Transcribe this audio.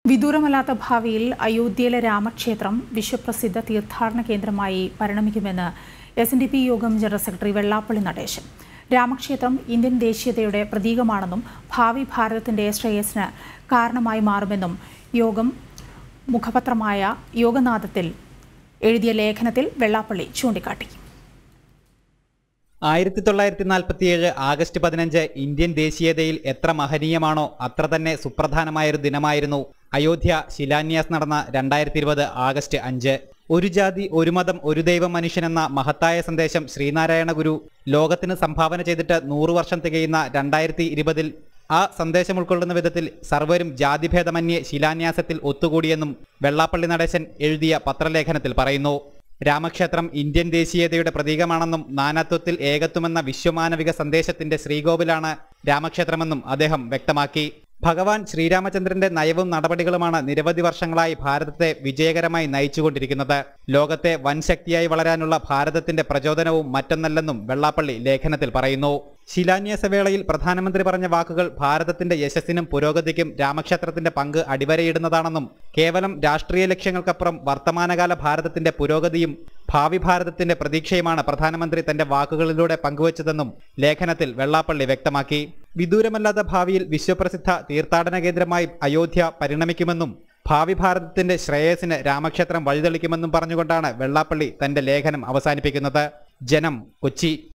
വിദൂരമല്ലാത്ത ഭാവിയിൽ അയോധ്യയിലെ രാമക്ഷേത്രം വിശ്വപ്രസിദ്ധ തീർത്ഥാടന കേന്ദ്രമായി പരിണമിക്കുമെന്ന് എസ് എൻ ഡി പി യോഗം ജനറൽ സെക്രട്ടറി വെള്ളാപ്പള്ളി നടേശൻ രാമക്ഷേത്രം ഇന്ത്യൻ ദേശീയതയുടെ പ്രതീകമാണെന്നും ഭാവി ഭാരതത്തിന്റെ ശ്രേയസ്സിന് കാരണമായി മാറുമെന്നും യോഗം മുഖപത്രമായ യോഗനാഥത്തിൽ എഴുതിയ ലേഖനത്തിൽ വെള്ളാപ്പള്ളി ചൂണ്ടിക്കാട്ടി ആയിരത്തി തൊള്ളായിരത്തി നാൽപ്പത്തിയേഴ് ആഗസ്റ്റ് പതിനഞ്ച് ഇന്ത്യൻ ദേശീയതയിൽ എത്ര മഹനീയമാണോ അത്ര തന്നെ സുപ്രധാനമായൊരു ദിനമായിരുന്നു അയോധ്യ ശിലാന്യാസ് നടന്ന രണ്ടായിരത്തി ഇരുപത് ആഗസ്റ്റ് അഞ്ച് ഒരു ജാതി ഒരു മതം ഒരു ദൈവം മനുഷ്യനെന്ന മഹത്തായ സന്ദേശം ശ്രീനാരായണ ഗുരു ലോകത്തിന് സംഭാവന ചെയ്തിട്ട് നൂറു വർഷം തികയുന്ന രണ്ടായിരത്തി ഇരുപതിൽ ആ സന്ദേശം ഉൾക്കൊള്ളുന്ന വിധത്തിൽ സർവരും ജാതിഭേദമന്യേ ശിലാന്യാസത്തിൽ ഒത്തുകൂടിയെന്നും വെള്ളാപ്പള്ളി നടേശൻ എഴുതിയ പത്രലേഖനത്തിൽ പറയുന്നു രാമക്ഷേത്രം ഇന്ത്യൻ ദേശീയതയുടെ പ്രതീകമാണെന്നും നാനാത്വത്തിൽ ഏകത്വമെന്ന വിശ്വമാനവിക സന്ദേശത്തിന്റെ ശ്രീകോവിലാണ് രാമക്ഷേത്രമെന്നും അദ്ദേഹം വ്യക്തമാക്കി ഭഗവാൻ ശ്രീരാമചന്ദ്രന്റെ നയവും നടപടികളുമാണ് നിരവധി വർഷങ്ങളായി ഭാരതത്തെ വിജയകരമായി നയിച്ചുകൊണ്ടിരിക്കുന്നത് ലോകത്തെ വൻ ശക്തിയായി വളരാനുള്ള ഭാരതത്തിന്റെ പ്രചോദനവും മറ്റൊന്നല്ലെന്നും വെള്ളാപ്പള്ളി ലേഖനത്തിൽ പറയുന്നു ശിലാന്യാസ വേളയിൽ പ്രധാനമന്ത്രി പറഞ്ഞ വാക്കുകൾ ഭാരതത്തിന്റെ യശസ്സിനും പുരോഗതിക്കും രാമക്ഷേത്രത്തിന്റെ പങ്ക് അടിവരയിടുന്നതാണെന്നും കേവലം രാഷ്ട്രീയ ലക്ഷ്യങ്ങൾക്കപ്പുറം വർത്തമാനകാല ഭാരതത്തിന്റെ പുരോഗതിയും ഭാവി ഭാരതത്തിന്റെ പ്രതീക്ഷയുമാണ് പ്രധാനമന്ത്രി തന്റെ വാക്കുകളിലൂടെ പങ്കുവച്ചതെന്നും ലേഖനത്തിൽ വെള്ളാപ്പള്ളി വ്യക്തമാക്കി വിദൂരമല്ലാത്ത ഭാവിയിൽ വിശ്വപ്രസിദ്ധ തീർത്ഥാടന കേന്ദ്രമായി അയോധ്യ പരിണമിക്കുമെന്നും ഭാവി ഭാരതത്തിന്റെ ശ്രേയസിന് രാമക്ഷേത്രം വഴിതെളിക്കുമെന്നും പറഞ്ഞുകൊണ്ടാണ് വെള്ളാപ്പള്ളി തന്റെ ലേഖനം അവസാനിപ്പിക്കുന്നത് ജനം കൊച്ചി